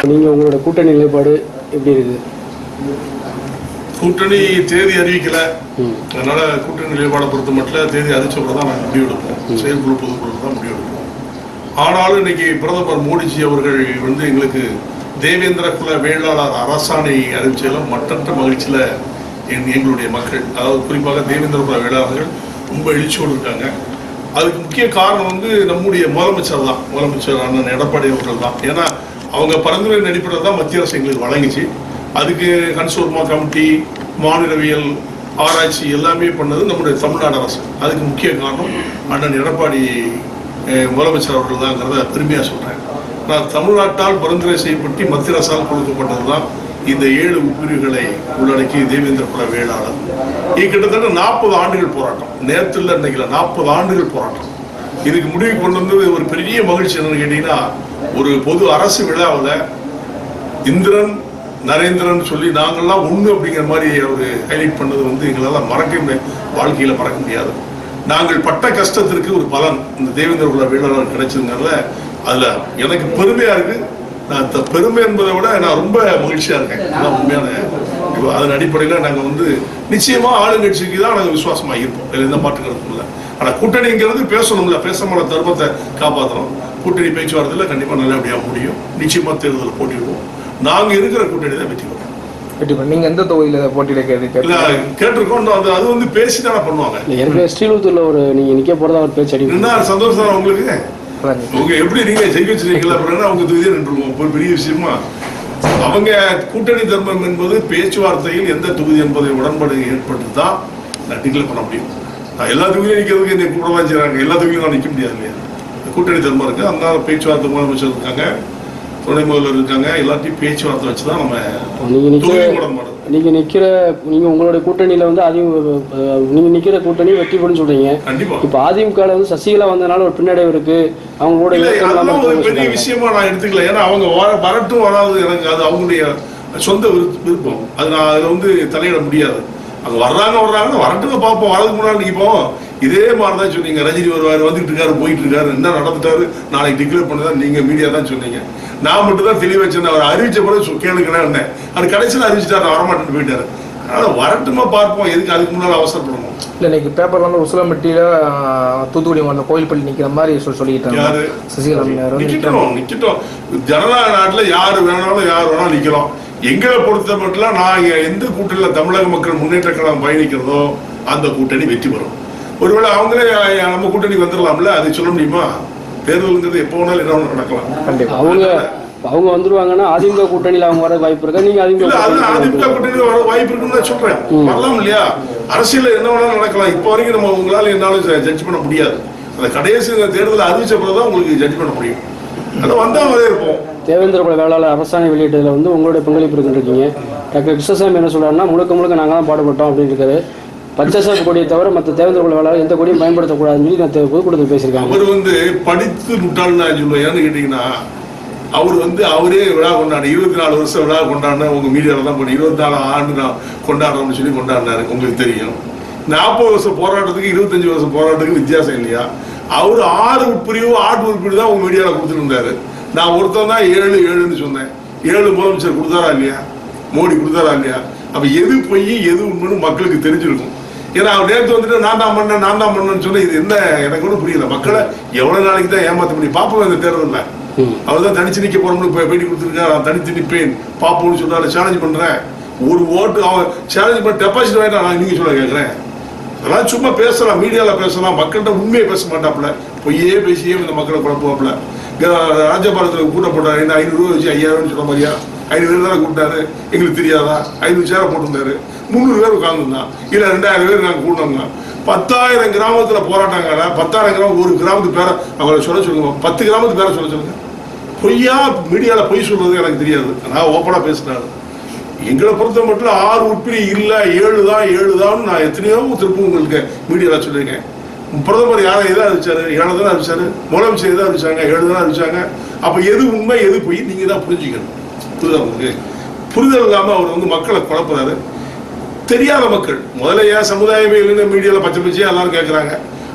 நீங்கள் உங்களோட கூட்டணி நிலைப்பாடு எப்படி இருக்குது கூட்டணி தேதி அறிவிக்கல ம். அதனால கூட்டணி நிலைப்பாடை பொறுத்த மட்டும் தேதி அறிவிச்சப்பறம் தான் நாங்கள் முடிவெடுப்போம் செயற்குழு பொதுக்குழு தான் முடிவெடுப்போம் ஆனாலும் இன்னைக்கு பிரதமர் மோடிஜி அவர்கள் வந்து எங்களுக்கு தேவேந்திர குல வேளாளர் அரசாணை அறிவிச்சதில் மட்டற்ற மகிழ்ச்சியில எங் எங்களுடைய மக்கள் அதாவது குறிப்பாக தேவேந்திர குல வேளாளர்கள் ரொம்ப எழுச்சியோடு இருக்காங்க அதுக்கு முக்கிய காரணம் வந்து நம்முடைய முதலமைச்சர் தான் முதலமைச்சர் அண்ணன் எடப்பாடி அவர்கள் தான் ஏன்னா அவங்க பரிந்துரை அடிப்படையில் தான் மத்திய அரசு எங்களுக்கு வழங்கிச்சு அதுக்கு கன்சோர்மா கமிட்டி மாநிலவியல் ஆராய்ச்சி எல்லாமே பண்ணது நம்முடைய தமிழ்நாடு அரசு அதுக்கு முக்கிய காரணம் அண்ணன் எடப்பாடி அஹ், முதலமைச்சர் அவர்கள் தாங்கிறத பெருமையாக சொல்கிறேன் நான் தமிழ்நாட்டால் பரிந்துரை செய்யப்பட்டு மத்திய அரசால் கொடுக்கப்பட்டது தான் இந்த ஏழு உட்பிரிவுகளை உள்ளடக்கி தேவேந்திர குல வேளாளர் இது கிட்டத்தட்ட நாற்பது ஆண்டுகள் போராட்டம் நேரத்தில் இன்னைக்கு நாற்பது ஆண்டுகள் போராட்டம் இதுக்கு முடிவு கொண்டு வந்தது ஒரு பெரிய மகிழ்ச்சி என்னன்னு கேட்டீங்கன்னா ஒரு பொது அரசு விழாவில் இந்திரன் நரேந்திரன் சொல்லி நாங்கள்லாம் ஒண்ணு அப்படிங்கிற மாதிரி அவர் ஹைலைட் பண்ணது வந்து எங்களால் மறக்க முடியாது வாழ்க்கையில் மறக்க முடியாது நாங்கள் பட்ட கஷ்டத்திற்கு ஒரு பலன் இந்த தேவேந்திர குல வேளாளர் கிடைச்சதுனால அதில் எனக்கு பெருமையாக இருக்கு நான் இந்த பெருமை என்பதை விட நான் ரொம்ப மகிழ்ச்சியாக இருக்கேன் அதான் உண்மையான இப்போ அதன் அடிப்படையில் நாங்கள் வந்து நிச்சயமாக ஆளுங்கட்சிக்கு தான் நாங்கள் விசுவாசமாக இருப்போம் இதில் எந்த மாற்று கருத்தும் இல்லை ஆனால் கூட்டணிங்கிறது பேசணும்ல பேசாமல தர்மத்தை காப்பாற்றணும் கூட்டணி பேச்சுவார்த்தையில் கண்டிப்பாக நல்லபடியாக முடியும் நிச்சயமாக தேர்தலில் போட்டிடுவோம் நாங்கள் இருக்கிற கூட்டணி தான் வெற்றி பெறும் வெற்றி பெறும். நீங்க எந்த தொகுதியில போட்டியிட கேள்வி இல்லை கேட்க கேட்டிருக்கோம் இன்னும் அது அது வந்து பேசி தானே பண்ணுவாங்க இல்லை ஏற்கனவே ஸ்ரீலூத்தூரில் ஒரு நீங்கள் நிற்க போகிறதா ஒரு பேச்சு அடி என்ன சந்தோஷம் தானே உங்களுக்கு உங்க எப்படி நீங்க ஜெயிக்க வச்சிருக்கீங்களா அப்படின்னா அவங்க தொகுதியை நின்றுருவோம் ஒரு பெரிய விஷயமா அவங்க கூட்டணி தர்மம் என்பது பேச்சுவார்த்தையில் எந்த தொகுதி என்பதை உடன்பாடு ஏற்பட்டு தான் நான் டிக்ளேர் பண்ண முடியும் நான் எல்லா தொகுதியும் நிற்கிறதுக்கு என்னை கூட தான் செய்றாங்க எல்லா தொகுதியும் நான் நிற்க முடியாது இல்லையா இந்த கூட்டணி தர்மம் இருக்கு அதனால பேச்சுவார்த்தை முதலமைச்சர் இருக்காங்க துணை முதல்வர் இருக்காங்க எல்லாத்தையும் பேச்சுவார்த்தை வச்சு தான் நம்ம நீங்கள் நிற்கிற தொகுதி உடன்பாடு நீங்கள் நிற்கிற நீங்கள் உங்களுடைய கூட்டணியில் வந்து அதிமுக நீங்கள் நிற்கிற கூட்டணி வெற்றி பெறும்னு சொல்கிறீங்க கண்டிப்பா இப்போ அதிமுகவில் வந்து சசிகலா வந்தனால ஒரு பின்னடைவு இருக்கு அவங்களோட இல்ல, இலக்கம் இல்லாம அதெல்லாம் ஒரு இருக்குன்னு பெரிய சொல்றாங்க. விஷயமா நான் எடுத்துக்கல ஏன்னா அவங்க வர- வரட்டும் வராது எனக்கு அது அவங்களுடைய சொந்த விருப்ப- விருப்பம் அது நான் அதுல வந்து தலையிட முடியாது அவங்க வர்றாங்க வர்றாங்க வரட்டும் பார்ப்போம் வரதுக்கு முன்னாடி நிற்போம் இதே மாதிரி தான் சொன்னீங்க ரஜினி வருவாரு வந்துட்டு இருக்காரு போயிட்டு இருக்காரு என்ன நடந்துட்டாரு நாளைக்கு டிக்ளேர் பண்ணதான் நீங்க மீடியா தான் சொன்னீங்க நான் மட்டும் தான் தெளிவா சொன்னேன் அவர் அறிவிச்ச பிறகு சொ- கேளுங்கன்னு அவர் கடைசியில் அறிவிச்சிட்டாரு நான் வரமாட்டேன்னு போயிட்டாரு அதனால வரட்டுமா பார்ப்போம் எதுக்கு அதுக்கு முன்னால அவசரப்படணும் இல்ல இன்னைக்கு பேப்பர்ல வந்து உசிலம்பட்டியில ஆஹ், தூத்துக்குடி மாவட்டம் கோயில்பள்ளி நிக்கிற மாதிரி சொல்லி சொல்லிட்டு யாரு? இருந்தாங்க சசிகலா அம்மையார் வந்து நிக்கிறாங்க. நிக்கட்டும் நிக்கட்டும் ஜனநாயக நாட்டுல யாரு வேணாலும் யார் வேணாலும் நிக்கலாம் எங்களை பொறுத்த மட்டும் நான் இங்க எந்த கூட்டணியில தமிழக மக்கள் முன்னேற்ற கழகம் பயணிக்கிறதோ அந்த கூட்டணி வெற்றி பெறும் ஒருவேளை அவங்களே அஹ், நம்ம கூட்டணி வந்துடலாம்ல அதை சொல்ல முடியுமா தேர்தலுங்கிறது எப்போ வேணாலும் என்ன வேணாலும் நடக்கலாம் கண்டிப்பா அவங்க அவங்க வந்துருவாங்கன்னா அதிமுக கூட்டணியில் அவங்க வர வாய்ப்பு இருக்கா நீங்க அதிமுக இல்ல அது அதிமுக கூட்டணியில கூட்டணியில வர வாய்ப்பு இருக்குன்னு தான் சொல்றேன் வரலாம் இல்லையா அரசியல்ல என்ன வேணாலும் நடக்கலாம் இப்போ வரைக்கும் நம்ம உங்களால என்னாலும் ஜட்ஜ் பண்ண முடியாது அந்த கடைசி தேர்தல் அறிவிச்ச பிறகுதான் உங்களுக்கு ஜட்ஜ் பண்ண முடியும் அதை வந்தா வரே இருப்போம் தேவேந்திர குல வேளாளர் அரசாணை வெளியிட்டதுல வந்து உங்களுடைய பங்களிப்பு இருக்குன்னு டாக்டர் கிருஷ்ணசாமி என்ன சொல்றாருன்னா முழுக்க முழுக்க நாங்க தான் பாடுபட்டோம் அப்படின்னு இருக்காரு பச்சைசாப்பு கொடியை தவிர மற்ற தேவேந்திர குல வேளாளர் எந்த கொடியும் பயன்படுத்தக்கூடாதுன்னு சொல்லி நான் தே- பொதுக்கூட்டத்தில் பேசியிருக்காங்க அவர் வந்து படித்து முட்டாள் நான் சொல்லுவேன் ஏன்னு கேட்டீங்கன்னா அவர் வந்து அவரே விழா கொண்டாடு இருபத்தி நாலு வருஷம் விழா கொண்டாடின உங்க மீடியாவில் தான் பண்ணி இருபத்தி நாலு ஆண்டு நான் கொண்டாடுறோம்னு சொல்லி கொண்டாடினாரு உங்களுக்கு தெரியும் நாற்பது வருஷம் போராட்டத்துக்கு இருபத்தஞ்சு வருஷம் போராட்டத்துக்கு வித்தியாசம் இல்லையா அவர் ஆறு உட்பிரிவு ஆட்டு உட்பிரிவு தான் உங்க மீடியாவில் கொடுத்துட்டு இருந்தாரு நான் ஒருத்தன் தான் ஏழு ஏழுன்னு சொன்னேன் ஏழு முதலமைச்சர் கொடுத்தாரா இல்லையா மோடி கொடுத்தாரா இல்லையா அப்ப எது பொய் எது உண்மைன்னு மக்களுக்கு தெரிஞ்சிருக்கும் ஏன்னா அவர் நேற்று வந்துட்டு நான் தான் பண்ணேன் நான் தான் பண்ணேன்னு சொன்னா இது என்ன எனக்கு கூட புரியல மக்களை எவ்வளவு நாளைக்கு தான் ஏமாத்த முடியும் பார்ப்போம் இந்த தேர்தலில் ம். அவர் தான் தனிச்சு நிக்க போறோம்னு இப்போ பேட்டி கொடுத்துருக்காரு நான் தனித்து நிற்பேன் பார்ப்போம்னு சொல்றாரு சேலஞ்ச் பண்றேன் ஒரு ஓட்டு அவன் சேலஞ்ச் பண்ண டெபாசிட் வாங்கிட்டா நான் நீங்க சொல்ல கேட்கறேன் அதெல்லாம் சும்மா பேசலாம் மீடியால பேசலாம் மக்கள்கிட்ட உண்மையை பேச மாட்டாப்புல பொய்யே பேசியே இந்த மக்களை குழப்புவாப்புல ராஜபாலத்தில் கூட்ட போட்டாரு என்ன ஐநூறு ரூபா வச்சு ஐயாயிரம் சொன்ன மாதிரியா ஐநூறு பேர் தானே கூப்பிட்டாரு எங்களுக்கு தெரியாதா ஐநூறு சேரை போட்டிருந்தாரு முந்நூறு பேர் உட்காந்துருந்தான் இல்ல ரெண்டாயிரம் பேர் நாங்கள் கூட்டோங்க பத்தாயிரம் கிராமத்துல போராட்டாங்க பத்தாயிரம் கிராமம் ஒரு கிராமத்துக்கு பேரை அவங்கள சொல்ல சொல்லுங்க பத்து கிராமத்துக்கு பேரை சொல்ல சொல்லுங்க பொய்யா மீடியால பொய் சொல்றது எனக்கு தெரியாது நான் ஓப்பனா பேசினாரு எங்களை பொறுத்த மட்டும் ஆறு உட்பிரி இல்ல ஏழு தான் ஏழு தான் நான் எத்தனையோ திருப்பி உங்களுக்கு மீடியால சொல்லியிருக்கேன் பிரதமர் யாரை எதை அறிவிச்சாரு ஏழு தானே அறிவிச்சாரு முதலமைச்சர் எதை அறிவிச்சாங்க ஏழு தானே அறிவிச்சாங்க அப்ப எது உண்மை எது பொய் நீங்க தான் புரிஞ்சுக்கணும் புரியுதா உங்களுக்கு புரிதல் இல்லாம அவர் வந்து மக்களை குழப்புறாரு தெரியாத மக்கள் முதல்ல ஏன் சமுதாயமே இல்லைன்னு மீடியால பச்சை பச்சையா எல்லாரும் கேட்கறாங்க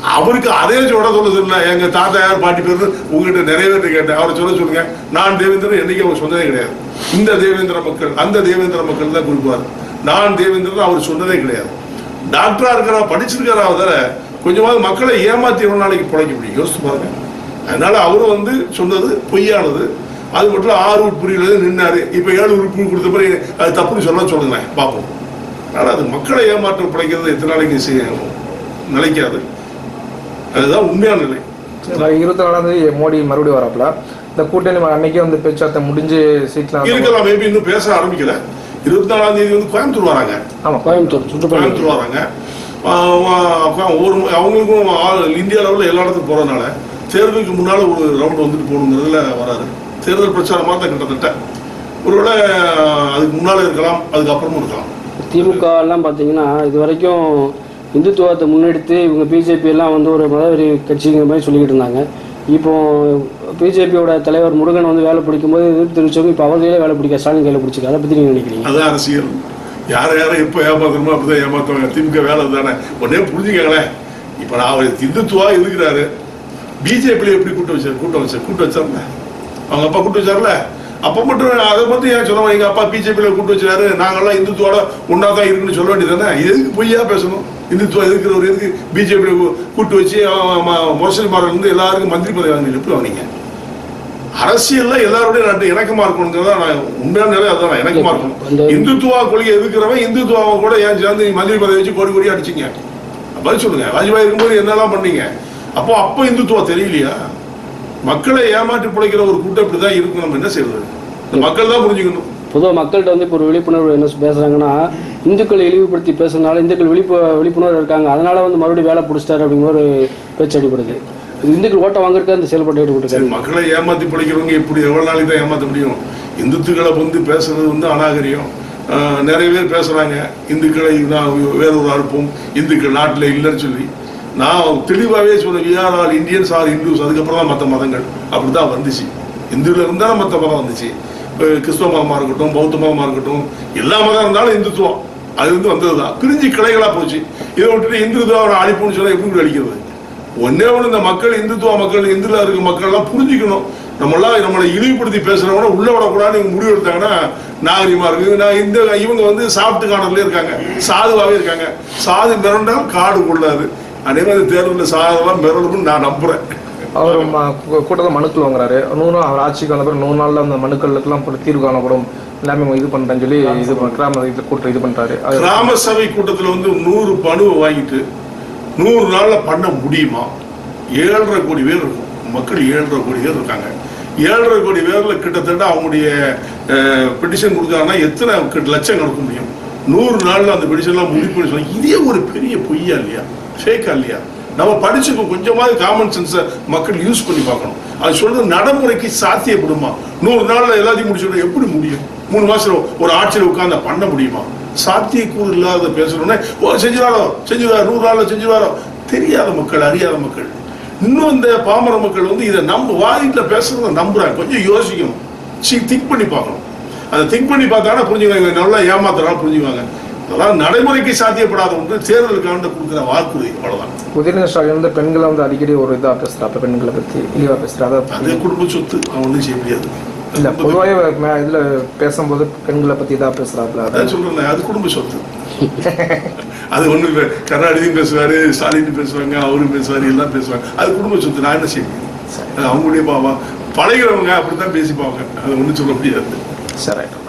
அவருக்கு அதே சொல்ல சொல்ல சொல்ல எங்க தாத்தா யார் பாட்டி பேர் உங்ககிட்ட நிறைய பேர் கேட்டேன் அவரை சொல்ல சொல்லுங்க நான் தேவேந்திரன் என்னைக்கு அவர் சொன்னதே கிடையாது இந்த தேவேந்திர மக்கள் அந்த தேவேந்திர மக்கள் தான் குறிப்பார் நான் தேவேந்திரன் அவர் சொன்னதே கிடையாது டாக்டரா இருக்கிறா படிச்சிருக்கிறா தவிர கொஞ்சமாவது மக்களை ஏமாத்தி எவ்வளவு நாளைக்கு பிழைக்க முடியும் யோசிச்சு பாருங்க அதனால அவரும் வந்து சொன்னது பொய்யானது அது மட்டும் இல்ல, ஆறு உட்புரியில நின்னாரு இப்ப ஏழு உறுப்பு கொடுத்த பிறகு அது தப்புன்னு சொல்ல சொல்லுங்களேன் பார்ப்போம் அதனால அது மக்களை ஏமாற்றம் பிழைக்கிறது எத்தனை நாளைக்கு செய்ய நிலைக்காது அதுதான் உண்மையான நிலை இருபத்தி நாலாம் தேதி மோடி மறுபடியும் வராப்ல இந்த கூட்டணி அன்னைக்கே வந்து பேச்சுவார்த்தை முடிஞ்சு சீட்லாம் இருக்கலாம் மேபி இன்னும் பேச ஆரம்பிக்கல இருபத்தி நாலாம் தேதி வந்து கோயம்புத்தூர் வராங்க ஆமா கோயம்புத்தூர் சுற்றுப்பயணம் கோயம்புத்தூர் வராங்க ஆஹ் ஆஹ் ஒரு அவங்களுக்கும் ஆள் இந்திய அளவில் எல்லா இடத்துக்கும் போறதுனால தேர்தலுக்கு முன்னால ஒரு ரவுண்ட் வந்துட்டு போகணுங்கிறதுல வராது தேர்தல் பிரச்சாரமாக தான் கிட்டத்தட்ட ஒருவேளை அதுக்கு முன்னால இருக்கலாம் அதுக்கப்புறமும் இருக்கலாம் திமுக எல்லாம் பார்த்தீங்கன்னா இது வரைக்கும் இந்துத்துவத்தை முன்னெடுத்து இவங்க பிஜேபி எல்லாம் வந்து ஒரு மதவெறி கட்சிங்கிற மாதிரி சொல்லிக்கிட்டு இருந்தாங்க இப்போ பிஜேபியோட தலைவர் முருகன் வந்து வேலை பிடிக்கும் போது எதிர்ப்பு தெரிவிச்சவங்க இப்போ அவர் கையில வேலை பிடிக்க ஸ்டாலின் கையில பிடிச்சிக்க அதை பத்தி நீங்க நினைக்கிறீங்க அதுதான் அரசியல் யாரை யாரை எப்போ ஏமாத்தணுமோ அப்படிதான் ஏமாத்துவாங்க திமுக வேலை தானே உடனே புரிஞ்சுக்கங்களேன் இப்போ நான் அவர் இந்துத்துவா இருக்கிறாரு பிஜேபியில் எப்படி கூட்டம் வச்சார் கூட்டம் வச்சார் கூட்டம் வச்சார்ல அவங்க அப்பா கூட்டம் வச்சார்ல அப்போ மட்டும் அதை மட்டும் ஏன் சொல்லுவாங்க எங்க அப்பா பிஜேபியில் கூட்டு வச்சாரு நாங்கெல்லாம் இந்துத்துவோட ஒன்றா தான் இருக்குன்னு சொல்ல வேண்டியதானே எதுக்கு பொய்யா பேசணும் இந்துத்துவா இருக்கிறவர் எதுக்கு பிஜேபியில் கூட்டு வச்சு முரசலிமாரில் இருந்து எல்லாருக்கும் மந்திரி பதவி வாங்கினீங்க எப்படி வாங்கினீங்க அரசியல்ல எல்லாருடைய நாட்டு இணக்கமா இருக்கணுங்கிறதா நான் உண்மையான நிலை அதான் இணக்கமா இருக்கணும் அந்த- இந்துத்துவா கொள்கை எதுக்குறவன் இந்துத்துவாவை கூட ஏன் சேர்ந்து நீ மந்திரி பதவி வச்சு கோடி கோடி அடிச்சிங்க பதில் சொல்லுங்க வாஜ்பாய் இருக்கும்போது என்னெல்லாம் பண்ணீங்க அப்போ அப்போ இந்துத்துவா தெரியலையா மக்களை ஏமாற்றி பிழைக்கிற ஒரு கூட்டம் இப்படிதான் இருக்கும் நம்ம என்ன செய்யறது இந்த மக்கள் தான் புரிஞ்சுக்கணும் பொதுவாக மக்கள்கிட்ட வந்து இப்போ ஒரு விழிப்புணர்வு என்ன பேசுறாங்கன்னா இந்துக்களை இழிவுபடுத்தி பேசுறதுனால இந்துக்கள் விழிப்பு விழிப்புணர்வு இருக்காங்க அதனால வந்து மறுபடியும் வேலை பிடிச்சிட்டாரு அப்படிங்கிற ஒரு பேச்சு அடிப்படுது இது இந்துக்கள் ஓட்ட வாங்குறதுக்கு அந்த செயல்பாட்டை சரி ஈடுபட்டு மக்களை ஏமாத்தி பிழைக்கிறவங்க எப்படி எவ்வளவு நாளைக்கு தான் ஏமாத்த முடியும் இந்துத்துக்களை வந்து பேசுறது வந்து அநாகரியம் ஆஹ் நிறைய பேர் பேசுறாங்க இந்துக்களை நான் வேற ஒரு அனுப்பும் இந்துக்கள் நாட்டில் இல்லைன்னு சொல்லி நான் தெளிவாகவே சொன்னேன் we are all Indians are Hindus அதுக்கப்புறம் தான் மற்ற மதங்கள் அப்படிதான் வந்துச்சு இந்துல இருந்தாலும் மற்ற மதம் வந்துச்சு இப்போ கிறிஸ்தவ மதமா இருக்கட்டும் பௌத்த மதமா இருக்கட்டும் எல்லா மதம் இருந்தாலும் இந்துத்துவம் அது வந்து வந்ததுதான் பிரிஞ்சு கிளைகளா போச்சு இதை விட்டுட்டு இந்துத்துவம் அழிப்புன்னு சொன்னா எப்படி அழிக்கிறது ஒன்னே ஒண்ணு இந்த மக்கள் இந்துத்துவ மக்கள் இந்துல இருக்க மக்கள் எல்லாம் புரிஞ்சுக்கணும் நம்மளாம் நம்மளை இழிவுபடுத்தி பேசுறவங்க உள்ள விடக்கூடாதுன்னு இவங்க முடிவு எடுத்தாங்கன்னா நாகரிகமா இருக்கு நான் இந்த இவங்க வந்து சாப்பிட்டு காணதுல இருக்காங்க சாதுவாவே இருக்காங்க சாது மிரண்டால் காடு கொள்ளாது அதே மாதிரி தேர்தலில் சாதெல்லாம் மிரளும்னு நான் நம்புறேன் அவர் கூட்டத்தில் மனுக்கள் வாங்குறாரு நூறு அவர் ஆட்சிக்கு வந்த பிறகு நூறு நாள்ல அந்த மனுக்களுக்கெல்லாம் போட்டு தீர்வு காணப்படும் எல்லாமே இது பண்றேன்னு சொல்லி இது பண்- கிராம இதுல கூட்டம் இது பண்றாரு அது கிராம சபை கூட்டத்தில் வந்து நூறு பணுவை வாங்கிட்டு நூறு நாள்ல பண்ண முடியுமா ஏழரை கோடி பேர் இருக்கும் மக்கள் ஏழரை கோடி பேர் இருக்காங்க ஏழரை கோடி பேர்ல கிட்டத்தட்ட அவங்களுடைய பெட்டிஷன் கொடுக்குறாங்கன்னா எத்தனை கிட்ட லட்சம் கொடுக்க முடியும் நூறு நாள்ல அந்த பெட்டிஷன்லாம் முடிப்புன்னு சொல்லி இதே ஒரு பெரிய பொய்யா இல்லையா ஃபேக்கா இல்லையா நம்ம படிச்சுக்கோ கொஞ்சமாவது காமன் சென்ஸை மக்கள் யூஸ் பண்ணி பார்க்கணும் அது சொல்றது நடைமுறைக்கு சாத்தியப்படுமா நூறு நாள்ல எல்லாத்தையும் முடிச்சுட்டு எப்படி முடியும் மூணு மாசம் ஒரு ஆட்சியில் உட்கார்ந்து பண்ண முடியுமா சாத்தியக்கூறு இல்லாத பேசுறோன்னே ஓ செஞ்சுவாரோ செஞ்சுவாரோ நூறு நாள்ல செஞ்சுவாரோ தெரியாத மக்கள் அறியாத மக்கள் இன்னும் இந்த பாமர மக்கள் வந்து இதை நம்ப வாயில பேசுறத நம்புறாங்க கொஞ்சம் யோசிக்கணும் சி திங்க் பண்ணி பார்க்கணும் அதை திங்க் பண்ணி பார்த்தாங்கன்னா புரிஞ்சுக்குவாங்க இவங்க நல்லா ஏமாத்துறாங்க புரிஞ்சுக்குவாங்க அதெல்லாம் நடைமுறைக்கு சாத்தியப்படாத ஒன்று தேர்தலுக்காண்ட கொடுக்குற வாக்குறுதி அவ்வளவுதான் உதயநிதி ஸ்டாலின் வந்து பெண்களை வந்து அடிக்கடி ஒரு இதா பேசுறாரு பெண்களை பத்தி இழிவா பேசுறாரு அதை அது குடும்ப சொத்து அவன் ஒன்றும் செய்ய முடியாது இல்ல பொதுவாகவே மே- இதுல பேசும்போது பெண்களை பத்தி இதா பேசுறாப்புல அதை அதான் சொல்றேன் அது குடும்ப சொத்து அது ஒண்ணு இல்லை கருணாநிதியும் பேசுவாரு ஸ்டாலின் பேசுவாங்க அவரும் பேசுவாரு எல்லாம் பேசுவாங்க அது குடும்ப சொத்து நான் என்ன செய்ய முடியும் அது அவங்களுடைய பாவம் பழகிறவங்க அப்படித்தான் பேசிப்பாங்க அதை ஒன்றும் சொல்ல முடியாது சரி